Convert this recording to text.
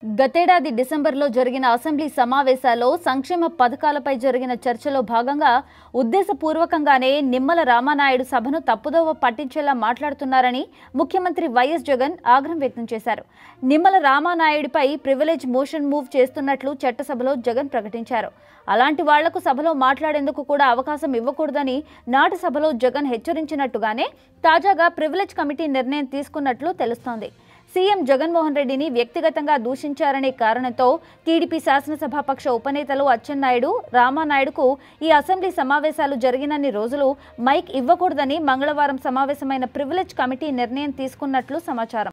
గతేడాది డిసెంబర్లో జరిగిన అసెంబ్లీ సమావేశాల్లో సంక్షేమ పథకాలపై జరిగిన చర్చలో భాగంగా ఉద్దేశపూర్వకంగానే నిమ్మల రామానాయుడు సభను తప్పుదోవ పట్టించేలా మాట్లాడుతున్నారని ముఖ్యమంత్రి వైఎస్ జగన్ ఆగ్రహం వ్యక్తం చేశారు నిమ్మల రామానాయుడిపై ప్రివిలేజ్ మోషన్ మూవ్ చేస్తున్నట్లు చట్టసభలో జగన్ ప్రకటించారు అలాంటి వాళ్లకు సభలో మాట్లాడేందుకు కూడా అవకాశం ఇవ్వకూడదని నాటి సభలో జగన్ హెచ్చరించినట్టుగానే తాజాగా ప్రివిలేజ్ కమిటీ నిర్ణయం తీసుకున్నట్లు తెలుస్తోంది సీఎం జగన్మోహన్ రెడ్డిని వ్యక్తిగతంగా దూషించారనే కారణంతో టీడీపీ శాసనసభాపక్ష ఉపనేతలు అచ్చెన్నాయుడు రామానాయుడుకు ఈ అసెంబ్లీ సమావేశాలు జరిగినన్ని రోజులు మైక్ ఇవ్వకూడదని మంగళవారం సమావేశమైన ప్రివిలేజ్ కమిటీ నిర్ణయం తీసుకున్నట్లు సమాచారం